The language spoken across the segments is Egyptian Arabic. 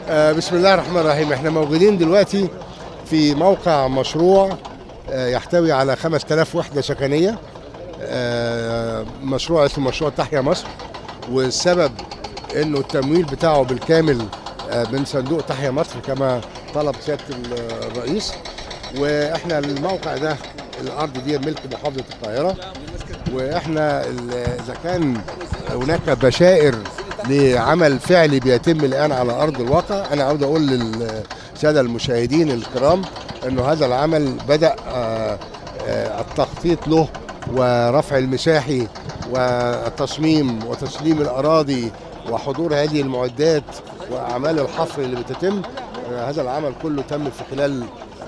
آه، بسم الله الرحمن الرحيم احنا موجودين دلوقتي في موقع مشروع آه، يحتوي على 5000 وحدة سكنية آه، مشروع اسمه مشروع تحيا مصر والسبب انه التمويل بتاعه بالكامل آه، من صندوق تحيا مصر كما طلب سيادة الرئيس واحنا الموقع ده الارض دي ملك محافظة القاهرة واحنا ال- اذا كان هناك بشائر لعمل فعلي بيتم الان على ارض الواقع انا عاوز اقول للساده المشاهدين الكرام انه هذا العمل بدا آه، آه، التخطيط له ورفع المساحي والتصميم وتسليم الاراضي وحضور هذه المعدات واعمال الحفر اللي بتتم آه، هذا العمل كله تم في خلال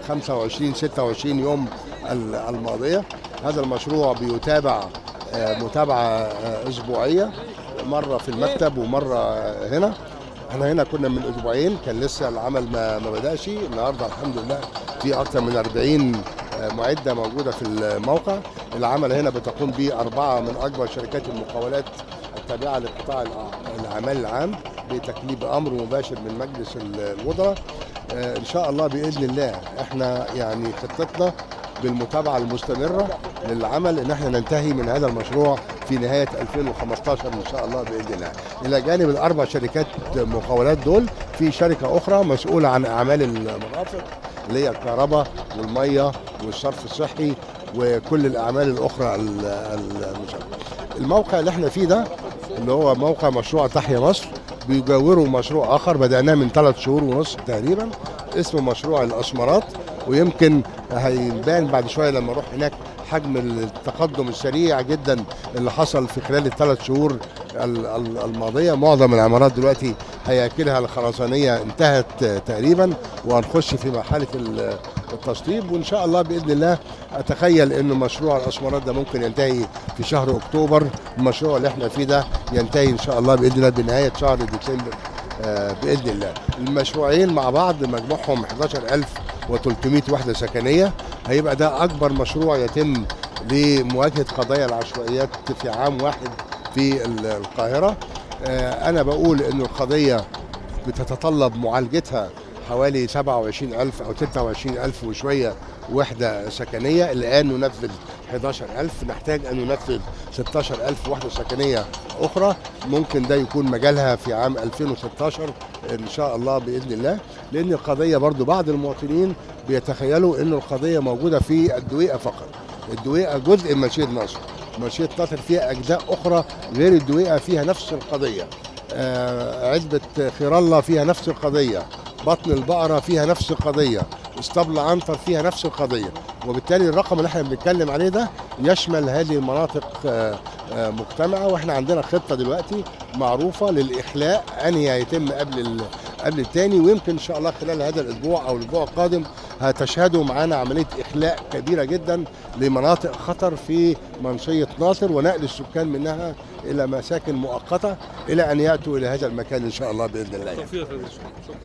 25 26 يوم ال- الماضيه هذا المشروع بيتابع آه، متابعه آه، اسبوعيه مره في المكتب ومره آه، هنا احنا هنا كنا من اسبوعين كان لسه العمل ما ما بداش النهارده الحمد لله في اكثر من 40 آه، معده موجوده في الموقع العمل هنا بتقوم به اربعه من اكبر شركات المقاولات التابعه لقطاع الأع- الاعمال العام بتكليف امر مباشر من مجلس ال- الوزراء آه، ان شاء الله باذن الله احنا يعني خطتنا بالمتابعه المستمره للعمل ان احنا ننتهي من هذا المشروع في نهايه 2015 ان شاء الله باذن الله. الى جانب الاربع شركات مقاولات دول في شركه اخرى مسؤوله عن اعمال المرافق اللي هي الكهرباء والميه والصرف الصحي وكل الاعمال الاخرى ال- ال- المشاركه. الموقع اللي احنا فيه ده اللي هو موقع مشروع تحيا مصر بيجاوره مشروع اخر بدأناه من ثلاث شهور ونص تقريبا اسمه مشروع الاسمرات ويمكن هيبان بعد شويه لما اروح هناك حجم التقدم السريع جدا اللي حصل في خلال الثلاث شهور ال- ال- الماضيه معظم العمارات دلوقتي هياكلها الخرسانيه انتهت تقريبا وهنخش في مرحله ال- التشطيب وان شاء الله باذن الله اتخيل انه مشروع الاسمرات ده ممكن ينتهي في شهر اكتوبر المشروع اللي احنا فيه ده ينتهي ان شاء الله باذن الله بنهايه شهر ديسمبر آه، باذن الله المشروعين مع بعض مجموعهم 11300 وحده سكنيه هيبقى ده اكبر مشروع يتم لمواجهه قضايا العشوائيات في عام واحد في ال- القاهره آه، انا بقول ان القضيه بتتطلب معالجتها حوالي 27000 او 26000 وشويه وحده سكنيه الان ننفذ 11000 نحتاج ان ننفذ 16000 وحده سكنيه اخرى ممكن ده يكون مجالها في عام 2016 ان شاء الله باذن الله لان القضيه برضو بعض المواطنين بيتخيلوا ان القضيه موجوده في الدويقه فقط الدويقه جزء من مشيئه نصر مشيئه نصر فيها اجزاء اخرى غير الدويقه فيها نفس القضيه آه، عزبة خير الله فيها نفس القضية بطن البقرة فيها نفس القضية اسطبل عنتر فيها نفس القضية وبالتالي الرقم اللي احنا بنتكلم عليه ده يشمل هذه المناطق آه، آه، مجتمعة واحنا عندنا خطة دلوقتي معروفة للإخلاء أنهي هيتم قبل ال- قبل التاني ويمكن إن شاء الله خلال هذا الأسبوع أو الأسبوع القادم هتشهدوا معانا عملية إخلاء كبيرة جدا لمناطق خطر في منشية ناصر ونقل السكان منها إلى مساكن مؤقتة إلى أن يأتوا إلى هذا المكان إن شاء الله بإذن الله توفيق يا فندم. شكرا